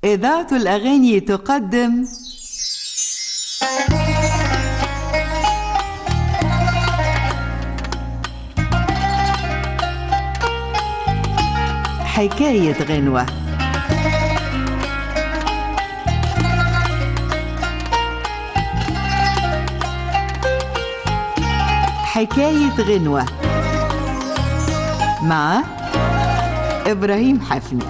إذاعة الأغاني تقدم حكاية غنوة حكاية غنوة مع إبراهيم حفني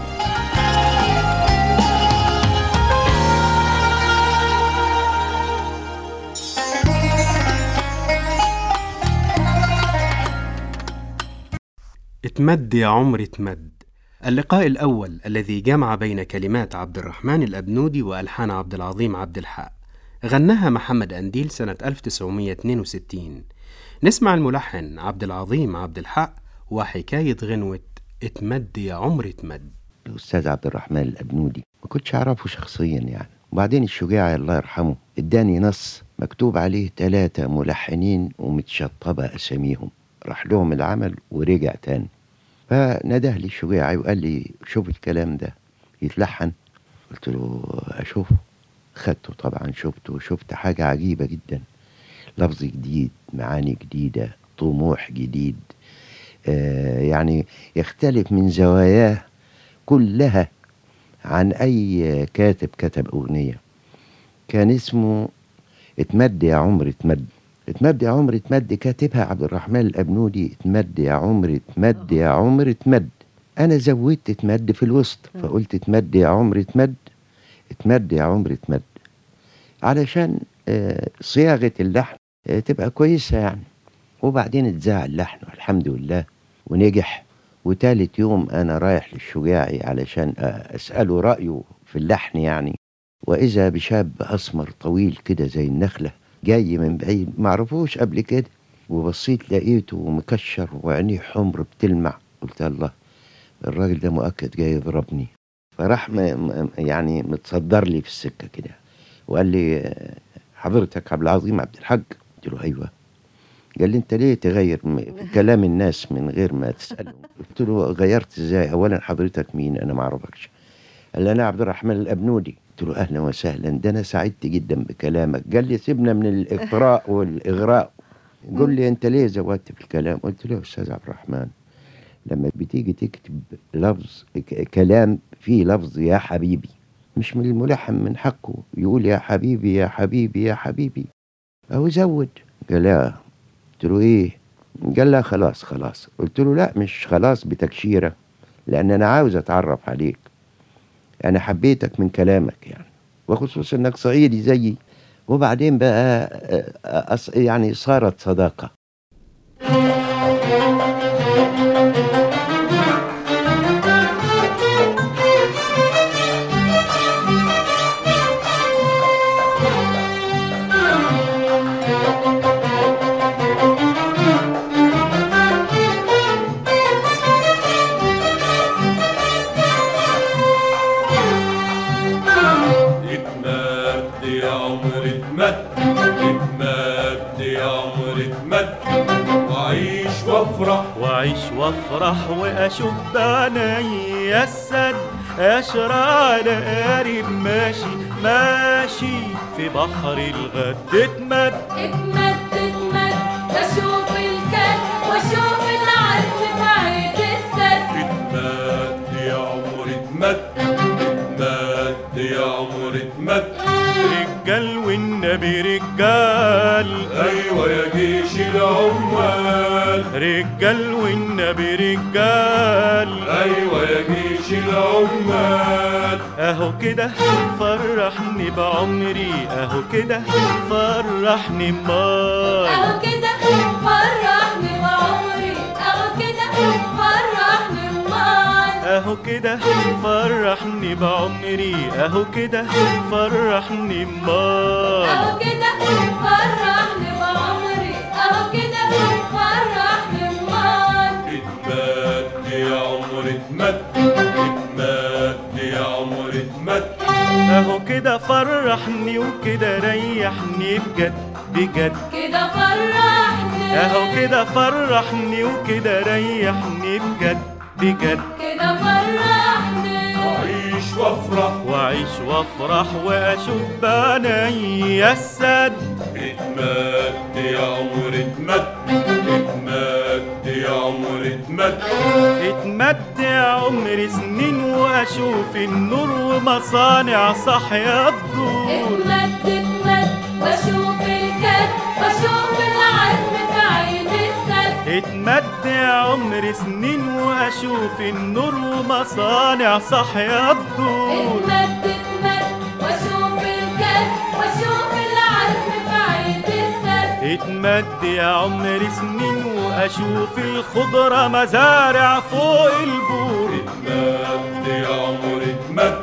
اتمد يا عمري اتمد اللقاء الأول الذي جمع بين كلمات عبد الرحمن الأبنودي وألحان عبد العظيم عبد الحق غناها محمد أنديل سنة 1962 نسمع الملحن عبد العظيم عبد الحق وحكاية غنوة اتمد يا عمري اتمد الأستاذ عبد الرحمن الأبنودي ما كنتش أعرفه شخصيا يعني وبعدين الشجاع الله يرحمه اداني نص مكتوب عليه ثلاثة ملحنين ومتشطبة أساميهم راح لهم العمل ورجع تاني فنده لي الشجاعي وقال لي شوف الكلام ده يتلحن قلت له أشوفه خدته طبعا شفته وشفت حاجة عجيبة جدا لفظ جديد معاني جديدة طموح جديد آه يعني يختلف من زواياه كلها عن أي كاتب كتب أغنية كان اسمه اتمد يا عمر اتمد اتمد يا عمر اتمد كاتبها عبد الرحمن الأبنودي اتمد يا عمر اتمد يا عمر اتمد أنا زودت اتمد في الوسط فقلت اتمد يا عمر اتمد اتمد يا عمر اتمد علشان آه صياغة اللحن آه تبقى كويسة يعني وبعدين اتذاع اللحن والحمد لله ونجح وتالت يوم أنا رايح للشجاعي علشان أسأله رأيه في اللحن يعني وإذا بشاب أسمر طويل كده زي النخلة جاي من بعيد معرفوش قبل كده وبصيت لقيته مكشر وعينيه حمر بتلمع قلت الله الراجل ده مؤكد جاي يضربني فراح م يعني متصدر لي في السكة كده وقال لي حضرتك عبد العظيم عبد الحق قلت له أيوه قال لي انت ليه تغير في كلام الناس من غير ما تسالهم قلت له غيرت ازاي اولا حضرتك مين انا ما اعرفكش قال لي انا عبد الرحمن الابنودي قلت له اهلا وسهلا ده انا سعدت جدا بكلامك قال لي سيبنا من الاقراء والاغراء قول لي انت ليه زودت في الكلام قلت له يا استاذ عبد الرحمن لما بتيجي تكتب لفظ كلام فيه لفظ يا حبيبي مش من الملحن من حقه يقول يا حبيبي يا حبيبي يا حبيبي او زود قال لا قلت له ايه قال لا خلاص خلاص قلت له لا مش خلاص بتكشيره لان انا عاوز اتعرف عليك انا حبيتك من كلامك يعني وخصوصا انك صعيدي زيي وبعدين بقى يعني صارت صداقه وأعيش وأفرح وأشوف بعيني السد أشرى على قارب ماشي ماشي في بحر الغد اتمد اتمد اتمد أشوف الكد وأشوف العزم بعيد السد اتمد يا عمر اتمد اتمد يا عمر اتمد رجال والنبي رجال ايوه يا جيش العمال رجال والنبي رجال ايوه يا جيش العمال اهو كده فرحني بعمري اهو كده فرحني مال أهو كده فرحني بعمري أهو كده فرحني بمال اهو كده فرحني بعمري اهو كده فرحني مال أهو كده فرحني بعمري أهو كده فرحني بمال اتمد يا عمر اتمد اتمد يا عمر اتمد اهو كده فرحني وكده ريحني بجد بجد كده فرحني اهو كده فرحني وكده ريحني بجد بجد كده فرحني عيش وافرح وأعيش وأفرح وأشوف بني السد اتمد يا عمر اتمد اتمد يا عمر اتمد اتمد يا عمري سنين وأشوف النور ومصانع صحيا الدور اتمد اتمد واشوف الكد واشوف العزم في عين السد اتمد يا عمري سنين واشوف النور ومصانع صحيا الدور اتمد اتمد واشوف الكد واشوف العزم في عين السد اتمد يا عمري سنين واشوف الخضرة مزارع فوق البور اتمد يا عمر اتمد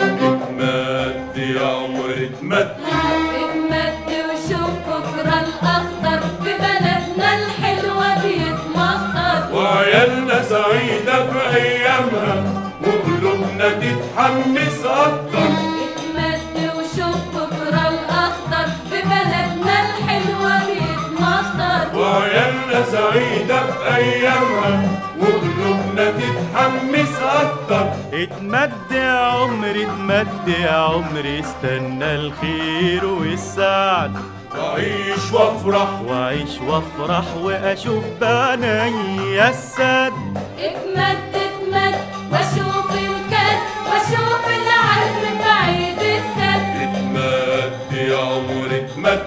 اتمد يا عمر اتمد اتمد وشوف بكرة الأخضر في بلدنا الحلوة بيتمطر وعيالنا سعيدة بأيامها وقلوبنا تتحمس أكتر اتمد وشوف بكرة الأخضر في بلدنا الحلوة بيتمطر وعيالنا سعيدة بأيامها وقلوبنا تتحمس أكتر اتمد يا عمري اتمد يا عمري استنى الخير والسعد وأعيش وأفرح واعيش وافرح واشوف بني السد اتمد اتمد واشوف الكد واشوف العزم في عيد السد اتمد يا عمر اتمد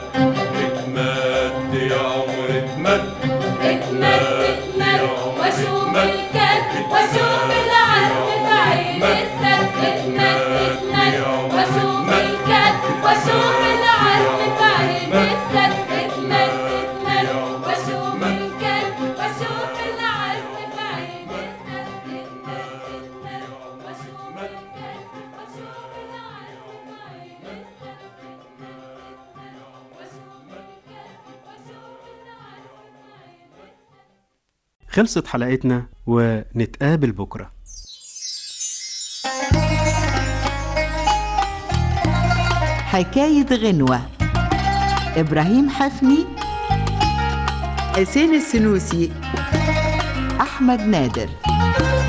اتمد يا عمر اتمد اتمد اتمد واشوف الكد واشوف العزم في عيد السد اتمد اتمد واشوف الكد واشوف العزم في عيد السد اتمد اتمد واشوف الكد واشوف العزم في عيد السد اتمد اتمد واشوف الكد واشوف العزم في عيد السد واشوف الكد واشوف العزم في عيد السد خلصت حلقتنا ونتقابل بكرة حكاية غنوة إبراهيم حفني حسين السنوسي أحمد نادر